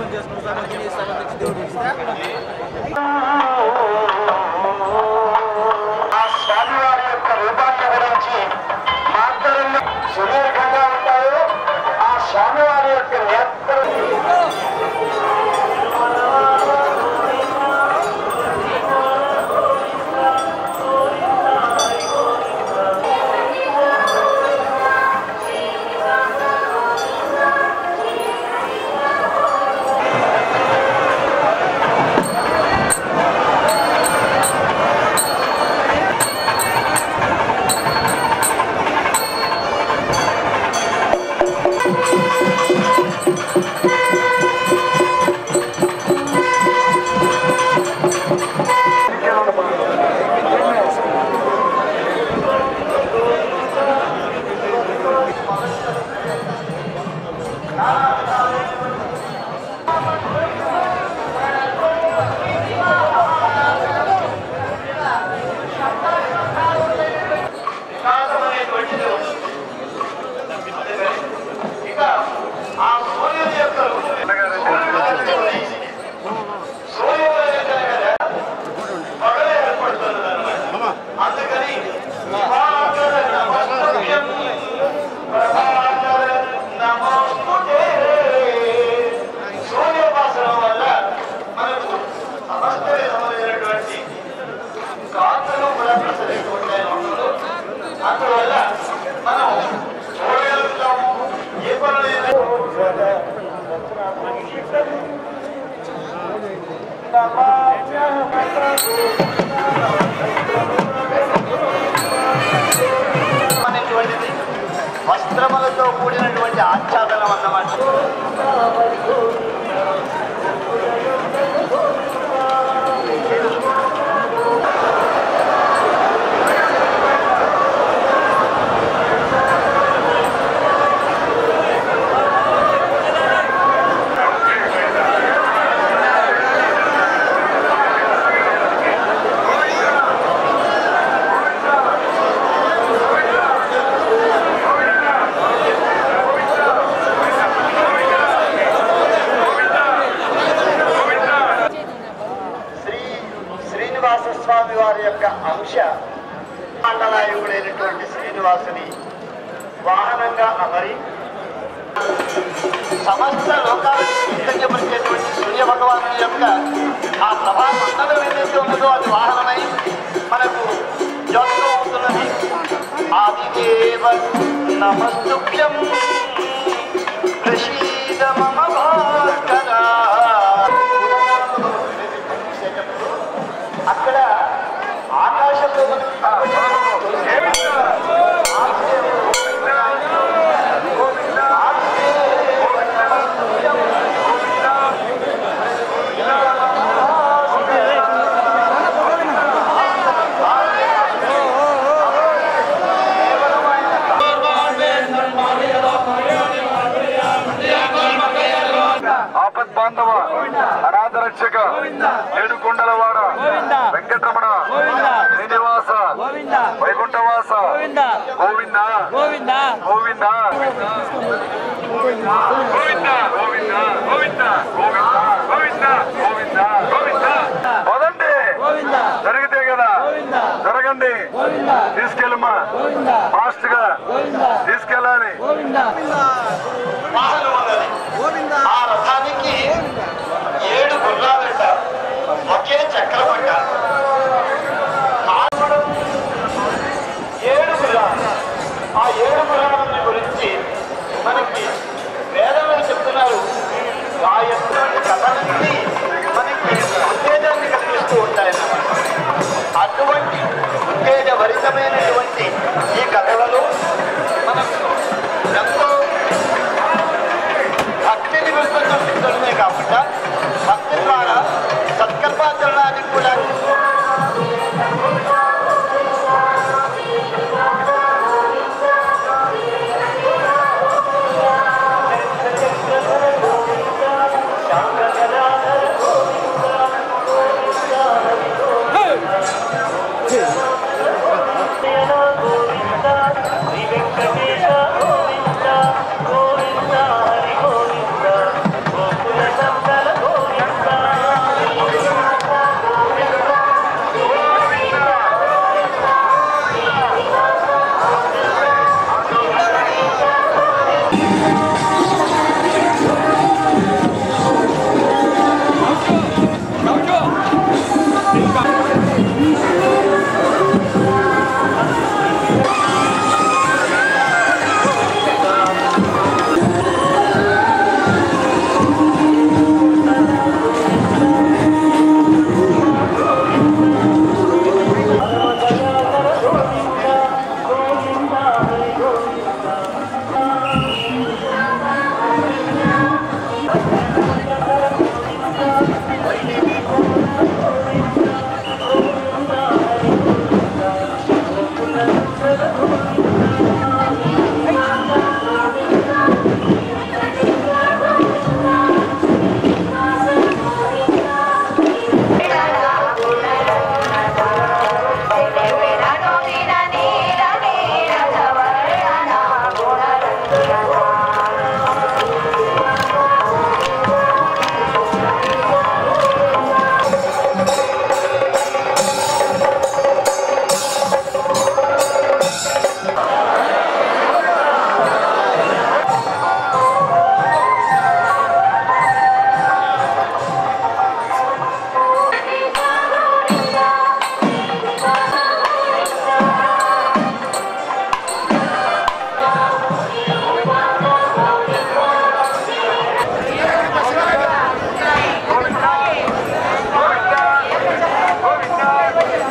దర్శనం చేసుకుని సమర్థిని సమర్థించి దేవుడు ఇస్తే ఆ స్వామివారి యొక్క రూపాన్ని గురించి మాత్రమే సుదీర్ఘంగా ఉంటాయో ఆ స్వామివారి యొక్క నేత్ర వికాసమైనటువంటిది ఇక ఆ సూర్యుని యొక్క సూర్యోదయం కనుక పగలే ఏర్పడుతున్నది అన్నమాట అందుకని ప్రభాకర నమస్తుభ్యం, ప్రభాకర నమస్తుతే. సూర్యోపాసన వల్ల మనకు సమస్త విధమైనటువంటి కాంతులు కూడా ప్రసరిస్తుంటాయి లోకంలో. అందువల్ల మనం చూడగలుగుతాము ఏ పనులైనా అనేటువంటిది వస్త్రములతో కూడినటువంటి ఆచ్ఛాదనం అన్నమాట శ్రీ శ్రీనివాస స్వామి వారి యొక్క అంశ మండలాయుడైనటువంటి శ్రీనివాసుని వాహనంగా అమరి సమస్త లోకాలను చైతన్యపరిచేటువంటి సూర్య భగవాను యొక్క ఆ ప్రభా మండలం ఏదైతే ఉన్నదో అది వాహనమై మనకు జ్యోతిలో ఉంటున్నది ఆదిదేవ నమస్తుభ్యం ప్రసీద మమ భాస్కరా అక్కడ ఆకాశంలో ఆపద్ బాంధవ అనాథ రక్షక ఏడు కొండలవాడ వెంకటరమణ